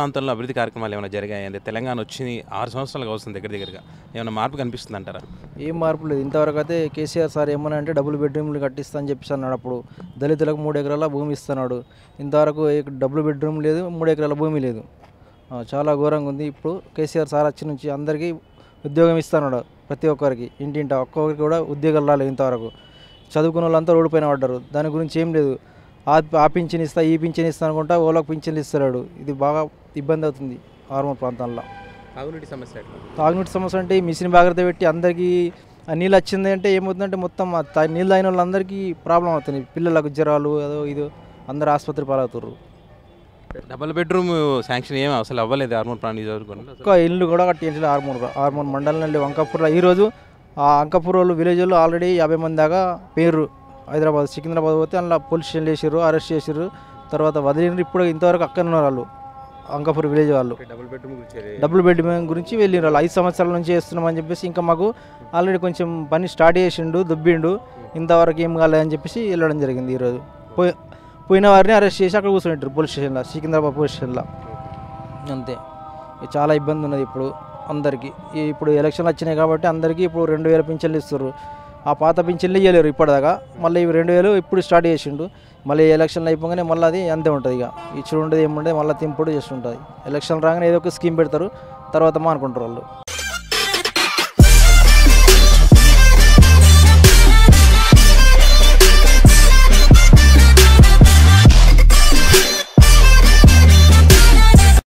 ప్రాంతంలో అభివృద్ధి కార్యక్రమాలు ఏమైనా జరిగాయండి తెలంగాణ వచ్చి ఆరు సంవత్సరాలుగా వస్తుంది దగ్గర దగ్గరగా ఏమైనా మార్పు కనిపిస్తుంది అంటారా ఏం మార్పు లేదు ఇంతవరకు అయితే కేసీఆర్ సార్ ఏమని అంటే డబుల్ బెడ్రూమ్లు కట్టిస్తా అని చెప్పేసి అన్నాడు అప్పుడు దళితులకు మూడు ఎకరాల భూమి ఇస్తున్నాడు ఇంతవరకు ఏ- డబుల్ బెడ్రూమ్ లేదు మూడు ఎకరాల భూమి లేదు ఆ, చాలా ఘోరంగా ఉంది ఇప్పుడు కేసీఆర్ సార్ వచ్చి నుంచి అందరికీ ఉద్యోగం ఇస్తున్నాడు ప్రతి ఒక్కరికి ఇంటింట ఒక్కొక్కరికి కూడా ఉద్యోగాలు రాలేదు ఇంతవరకు చదువుకున్న వాళ్ళంతా రోడ్డుపైన పడ్డారు దాని గురించి ఏం లేదు ఆ ఆ పింఛన్ ఇస్తా ఈ పింఛన్ ఇస్తా అనుకుంటా ఓలకు పింఛన్లు ఇస్తున్నాడు ఇది బాగా ఇబ్బంది అవుతుంది ఆర్మూర్ ప్రాంతాల్లో తాగునీటి సమస్య ఎట్లా తాగునీటి సమస్య అంటే ఈ మిషన్ జాగ్రత్త పెట్టి అందరికీ ఆ నీళ్ళు వచ్చింది అంటే ఏమవుతుందంటే మొత్తం ఆ తా- నీళ్ళు తాగిన వాళ్ళందరికీ ప్రాబ్లం అవుతుంది పిల్లలకు జ్వరాలు అదో ఇదో అందరు ఆసుపత్రి పాలవుతారు డబుల్ బెడ్రూమ్ శాంక్షన్ ఏమి అసలు అవ్వలేదు ఆర్మూర్ ప్రాంత నియోజకవర్గంలో ఒక్క ఇల్లు కూడా కట్టించాలి ఆర్మూర్ ఆర్మూర్ మండలం నుండి వంకాపూర్లో ఈరోజు ఆ అంకాపూర్ వాళ్ళు విలేజ్ వాళ్ళు ఆల్రెడీ యాభై మంది దాకా పేరు హైదరాబాద్ సికింద్రాబాద్ పోతే అందులో పోలీస్ స్టేషన్ వేసారు అరెస్ట్ చేసారు తర్వాత వదిలినారు ఇప్పుడు ఇంతవరకు అక్కడ ఉన్నారు వాళ్ళు అంకాపూర్ విలేజ్ వాళ్ళు డబుల్ బెడ్రూమ్ గురించి డబుల్ బెడ్ గురించి వెళ్ళిన వాళ్ళు ఐదు సంవత్సరాల నుంచి చేస్తున్నామని చెప్పేసి ఇంకా మాకు ఆల్రెడీ కొంచెం పని స్టార్ట్ చేసిండు దుబ్బిండు ఇంతవరకు ఏం కాలేదని చెప్పేసి వెళ్ళడం జరిగింది ఈరోజు పోయి పోయిన వారిని అరెస్ట్ చేసి అక్కడ కూర్చుంటారు పోలీస్ స్టేషన్లో సికింద్రాబాద్ పోలీస్ స్టేషన్లో అంతే ఇక చాలా ఇబ్బంది ఉన్నది ఇప్పుడు అందరికీ ఈ ఇప్పుడు ఎలక్షన్లు వచ్చినాయి కాబట్టి అందరికీ ఇప్పుడు రెండు వేల పింఛన్లు ఇస్తారు ఆ పాత పింఛన్లు ఇవ్వలేరు ఇప్పటిదాకా మళ్ళీ ఇవి రెండు వేలు ఇప్పుడు స్టార్ట్ చేసిండు మళ్ళీ ఎలక్షన్లు అయిపోగానే మళ్ళీ అది అంతే ఉంటుంది ఇక ఇచ్చుడు ఉండదు ఏముండదు మళ్ళీ తింపుడు చేస్తుంటుంది ఎలక్షన్ రాగానే ఏదో ఒక స్కీమ్ పెడతారు తర్వాత మానుకుంటారు వాళ్ళు